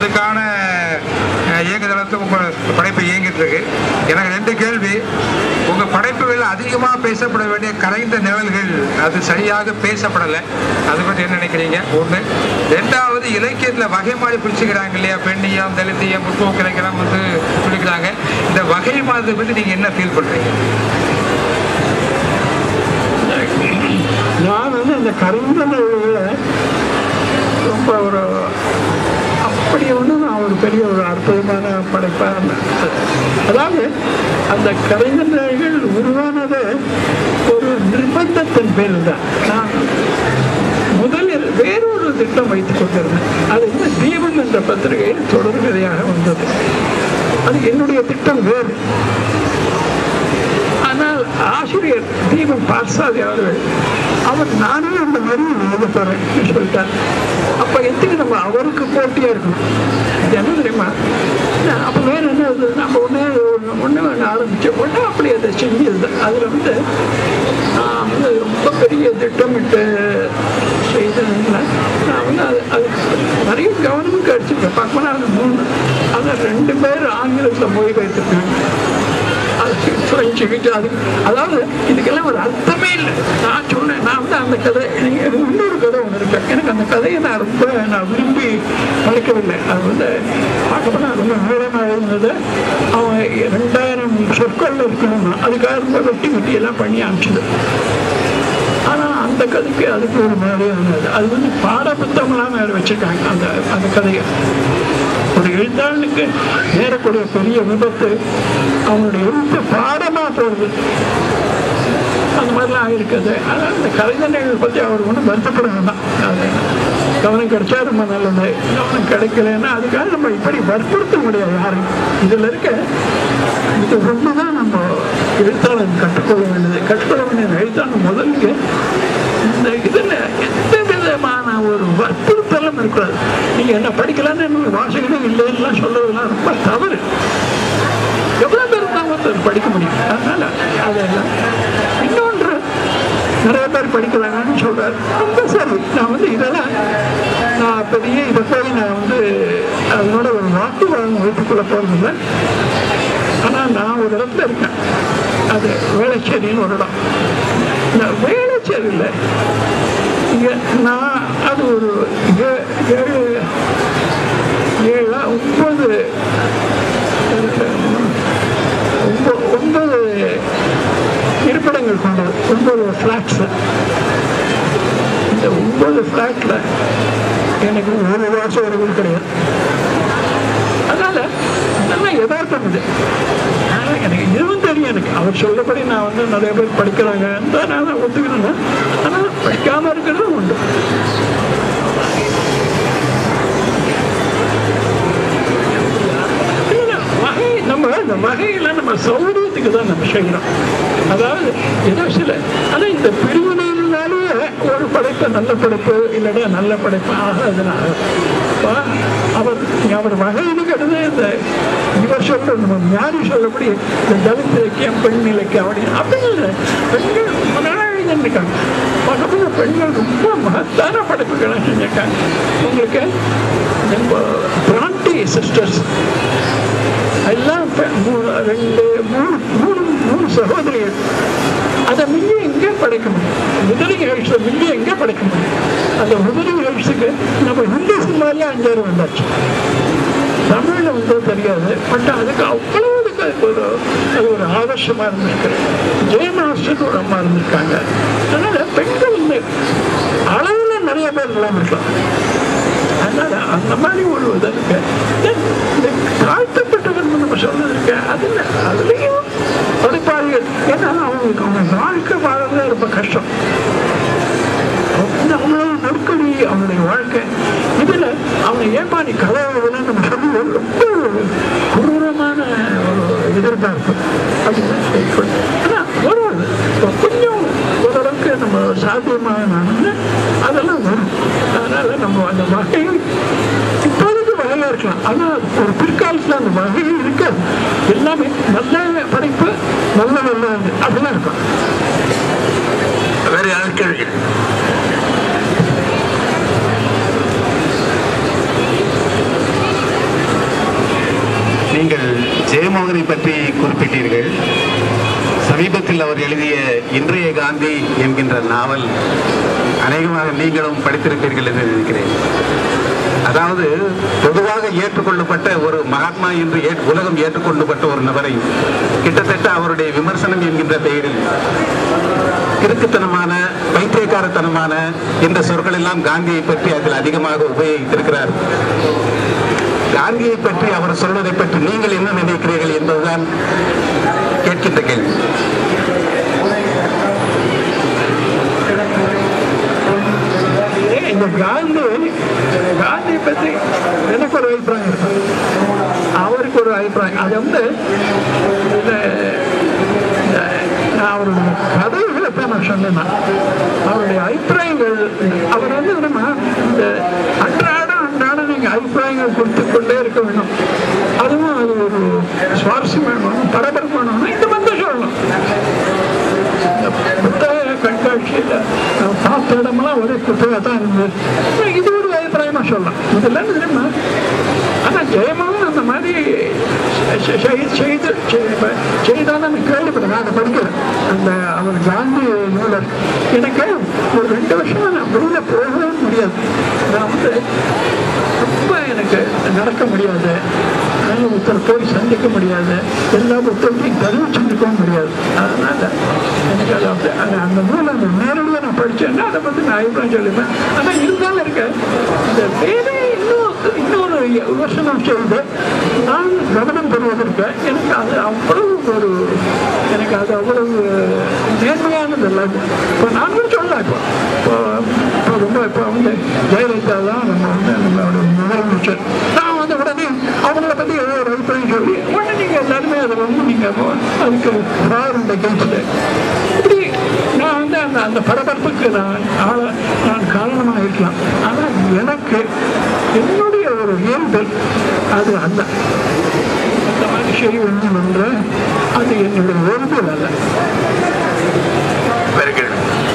இதுக்கான அஹ், இயங்குதளத்து உங்க படைப்பு இயங்கிட்டு இருக்கு எனக்கு ரெண்டு கேள்வி உங்க படைப்புகள் அதிகமா பேசப்பட வேண்டிய கரைந்த நிழல்கள் அது சரியாக பேசப்படலை அதை பற்றி என்ன நினைக்கிறீங்க ஒண்ணு ரெண்டாவது இலக்கியத்துல வகை மாறி பிடிச்சிக்கிறாங்க இல்லையா பெண்ணியம் தலித்தியம் முற்போக்கு இலக்கியம் வந்து பிடிக்கிறாங்க இந்த வகை மாறதை பத்தி நீங்க என்ன ஃபீல் பண்றீங்க நான் வந்து அந்த கரைந்த நிழல்களை ரொம்ப ஒரு அப்படி ஒன்று நான் ஒரு பெரிய ஒரு அற்புதமான படைப்பாக அதாவது அந்த கரைந்த நிழல்கள் உருவானது ஒரு நிர்பந்தத்தின் பேரில் தான் நான் முதலில் வேறொரு திட்டம் வைத்துக் கொண்டிருந்தேன் அது வந்து தீபம் என்ற பத்திரிகையில் தொடர்கதையாக வந்தது அது என்னுடைய திட்டம் வேறு ஆனால் ஆசிரியர் தீபன் பார்சாதி அவர்கள் அவர் நானே அந்த மாதிரி எழுத போறேன் சொல்லிட்டார் அப்ப எதுக்கு நம்ம அவருக்கு போட்டியா இருக்கணும் இது என்ன தெரியுமா நான் அப்ப வேற என்ன இது? நம்ம ஒண்ணே ஒண்ணு ஒண்ணு ஆரம்பிச்ச உடனே அப்படி அதை செஞ்சது அதுல வந்து நான் வந்து ரொம்ப பெரிய திட்டமிட்டு செய்ததுல நான் வந்து அது அது நிறைய கவனமும் கிடைச்சிருக்கேன் பத்மநாபன் மூணு அதை ரெண்டு பேர் ஆங்கிலத்தில் மொழிபெயர்த்திருக்காங்க அது பிரெஞ்சு கிட்ட அது அதாவது இதுக்கெல்லாம் ஒரு அர்த்தமே இல்லை நான் சொன்னேன் நான் வந்து அந்த கதை எனக்கு இன்னொரு கதை ஒன்று இருக்கு எனக்கு அந்த கதையை நான் ரொம்ப நான் விரும்பி படிக்கவில்லை அது வந்து பார்க்க போனால் ரொம்ப நீளமாக இருந்தது அவன் ரெண்டாயிரம் சொற்கள் இருக்கணும் அதுக்காக ரொம்ப வெட்டி வெட்டி எல்லாம் பண்ணி அனுப்பிச்சது ஆனால் அந்த கதைக்கு அதுக்கு ஒரு மாதிரியானது அது வந்து பாட புத்தகம்லாம் வேறு வச்சிருக்காங்க அந்த அந்த கதையை ஒரு எழுத்தாளனுக்கு நேரக்கூடிய பெரிய விபத்து அவனுடைய எழுத்து பாடமாக போடுது அந்த மாதிரிலாம் இருக்குது ஆனால் அந்த கலைஞர்கள் பற்றி அவர் ஒன்றும் வருத்தப்பட வேண்டாம் அது கவனம் கிடைச்சா ரொம்ப நல்லது கவனம் கிடைக்கலன்னா அதுக்காக நம்ம இப்படி வற்புறுத்த முடியாது யாரும் இதில் இருக்க இது ரொம்ப தான் நம்ம எழுத்தாளன் கற்றுக்கொள்ள வேண்டியது கற்றுக்கொள்ள வேண்டிய எழுத்தாளன் முதல்ல இந்த இதில் எந்த விதமான ஒரு வற்புறுத்தலும் இருக்கக்கூடாது நீங்க என்ன படிக்கலான்னு என்ன வாசகனும் இல்லைன்னுலாம் சொல்றதுலாம் ரொம்ப தவறு எவ்வளவு பேர் தான் ஒருத்தர் படிக்க முடியும் அதனால அதெல்லாம் இன்னொன்று நிறைய பேர் படிக்கிறாங்கன்னு சொல்றாரு ரொம்ப சரி நான் வந்து இதெல்லாம் நான் பெரிய இதை போய் நான் வந்து அதனோட ஒரு வாக்குவாதம் வைத்துக்கொள்ள போறதில்லை ஆனா நான் ஒரு இடத்துல இருக்கேன் அது வேளச்சேரின்னு ஒரு இடம் இந்த வேளச்சேரியில் இங்க நான் அது ஒரு ஏ- ஏழு ஏழா ஒன்பது ஒன்ப- ஒன்பது இருப்பிடங்கள் கொண்டது ஒன்பது ஃப்ளாட்ஸ் இந்த ஒன்பது ஃப்ளாட்ல எனக்கு ஒரு வாசகர்கள் கிடையாது அதனால இதெல்லாம் யதார்த்தம் இது ஆனா எனக்கு இதுவும் தெரியும் எனக்கு அவர் சொல்லபடி நான் வந்து நிறைய பேர் படிக்கிறாங்க நான் தான் ஒத்துக்கிறேன் ஆனா படிக்காம இருக்கிறதும் உண்டு இல்ல, வகை நம்ம இந்த வகையில நம்ம சௌகரியத்துக்கு தான் நம்ம செய்யறோம் அதாவது ஏதோ சில ஆனா இந்த பிரிவினையினாலே ஒரு படைப்பு நல்ல படைப்பு இல்லைன்னா நல்ல படைப்பு ஆகாதுன்னா அப்ப அவர் அவர் வகைன்னு கருது இந்த இவர் சொல்ற நம்ம ஞானி சொல்லபடி இந்த தலித் இலக்கியம் பெண் இலக்கியம் அப்படின்னு அப்படி இல்லை பெண்கள் ரொம்ப நாளாக எழுதிருக்காங்க பக்கத்துல பெண்கள் ரொம்ப மகத்தான படைப்புகளை செஞ்சிருக்காங்க உங்களுக்கு நம்ம பிராண்டி சிஸ்டர்ஸ் எல்லாம் பெ- மூணு ரெண்டு மூணு மூணு மூணு சகோதரிகள் அதை மில்லி எங்கே படைக்க முடியும் முதலி ஹெல்ஸை மில்லி எங்கே படைக்க முடியும் அந்த முதலி ஹெல்ஸுக்கு நம்ம ஹிந்தி சினிமாலே அஞ்சாறு வந்தாச்சு தமிழில் வந்து தெரியாது பட் அதுக்கு அவ்வளவு அதுக்கு அதுக்கு ஒரு அது ஒரு ஆதர்ஷமாக இருந்திருக்கு ஜெயமாஸ்டர் ஒரு அம்மா இருந்திருக்காங்க அதனால பெண்கள் வந்து அளவில் நிறைய பேர் இல்லாமல் இருக்கலாம் அதனால அந்த மாதிரி ஒரு இது இருக்கு Then இந்த தாழ்த்தப்பட்டவன் நம்ம சொல்றது இருக்கு அதுல அதுலயும் படிப்பாளிகள் ஏன்னா அவங்களுக்கு அவங்க வாழ்க்கை வாழறதே ரொம்ப கஷ்டம் வந்து அவ்வளவு நெருக்கடி அவனுடைய வாழ்க்கை இதுல அவனை ஏப்பா நீ கதை எழுதுன நம்ம சொல்லுவோம் ரொம்ப ஒரு கொடூரமான ஒரு எதிர்பார்ப்பு அப்படின்னு சொல்லி ஆனா வருவது இப்போ கொஞ்சம் ஓரளவுக்கு நம்ம சாத்தியமாக நடந்து அதெல்லாம் வரும் அதனால நம்ம அந்த வகையில் இப்போதைக்கு வகையா இருக்கலாம் ஆனா ஒரு பிற்காலத்துல அந்த வகையில் இருக்காது எல்லாமே நல்ல படைப்பு நல்ல நல்ல அப்படிலாம் இருக்கும் வேற யாரும் கேள்வி ராமமோகனை பற்றி குறிப்பிட்டீர்கள் சமீபத்தில் அவர் எழுதிய இன்றைய காந்தி என்கின்ற நாவல் அநேகமாக நீங்களும் படித்திருப்பீர்கள் என்று நினைக்கிறேன் அதாவது பொதுவாக ஏற்றுக்கொள்ளப்பட்ட ஒரு மகாத்மா என்று ஏற்- உலகம் ஏற்றுக்கொள்ளப்பட்ட ஒரு நபரை கிட்டத்தட்ட அவருடைய விமர்சனம் என்கின்ற பெயரில் கிறுக்குத்தனமான பைத்தியக்காரத்தனமான என்ற சொற்கள் எல்லாம் காந்தியை பற்றி அதில் அதிகமாக உபயோகித்திருக்கிறார் காந்தியை பற்றி அவர் சொல்வதை பற்றி நீங்கள் என்ன நினைக்கிறீர்கள் என்பதுதான் கேட்கின்ற கேள்வி இந்த காந்தி காந்தியை பற்றி எனக்கு ஒரு அபிப்பிராயம் இருக்கும் அவருக்கு ஒரு அபிப்பிராயம் அது வந்து இந்த இந்த நான் அவருடைய கதைகளை தான் நான் சொன்னேன் நான். அவருடைய அபிப்பிராயங்கள் அவர் வந்து நம்ம இந்த அன்றாடம் அன்றாடம் நீங்கள் அபிப்பிராயங்கள் கொடுத்து கொண்டே இருக்க வேணும் அதுவும் அது ஒரு சுவாரஸ்யமான பரபரப்பான இந்த மாதிரி சொல்லணும் இந்த புத்தக கண்காட்சியில் நான் பார்த்த இடமெல்லாம் ஒரே புத்தகம் தான் இருந்தது இது ஒரு அபிப்பிராயமா சொல்லலாம் இதெல்லாம் தெரியுமா ஆனால் ஜெயமாவும் அந்த மாதிரி செ- செ- செய்து செ- செய்தால் நான் கேள்விப்பட்டேன் நான் அதை படிக்கிறேன் அந்த அவர் காந்தி நூலர் எனக்கு ஒரு ரெண்டு வருஷமா நான் வெளியில் போகவே முடியாது நான் வந்து ரொம்ப எனக்கு நடக்க முடியாது நான் ஒருத்தர் போய் சந்திக்க முடியாது எல்லா புத்தகத்தையும் தெரிவிச்சுருக்கவும் முடியாது அதனால எனக்கு அது அப்படி அந்த அந்த நூலை அந்த நேரடியாக நான் படித்தேன்னா அதை பற்றி நான் அபிப்பிராயம் சொல்லிப்பேன் ஆனால் இருந்தாலும் இருக்க இந்த வேலையை இன்னும் இன்னொரு விமர்சனம் செய்து நான் கவனம் பெறுவதற்கு எனக்கு அது அவ்வளவு ஒரு எனக்கு அது அவ்வளவு நேர்மையானது இல்லை இப்போ நான் கூட சொல்லலாம் இப்போ இப்போ இப்போ ரொம்ப இப்போ வந்து ஜெயலலிதா தான் நம்ம வந்து நம்மளோட முதலமைச்சர் நான் வந்து உடனே அவங்கள பற்றி ஏதோ ஒரு அபிப்பிராயம் சொல்லி உடனே நீங்கள் எல்லாருமே அதை வந்து நீங்கள் அதுக்கு ஃபார் கேஸில் இப்படி நான் வந்து அந்த அந்த பரபரப்புக்கு நான் ஆள நான் காரணமாக இருக்கலாம் ஆனால் எனக்கு என்னுடைய ஒரு இயல்பு அது அல்ல அந்த மாதிரி செய்ய வேண்டும் என்ற அது என்னுடைய இயல்பு அல்ல வெரி குட்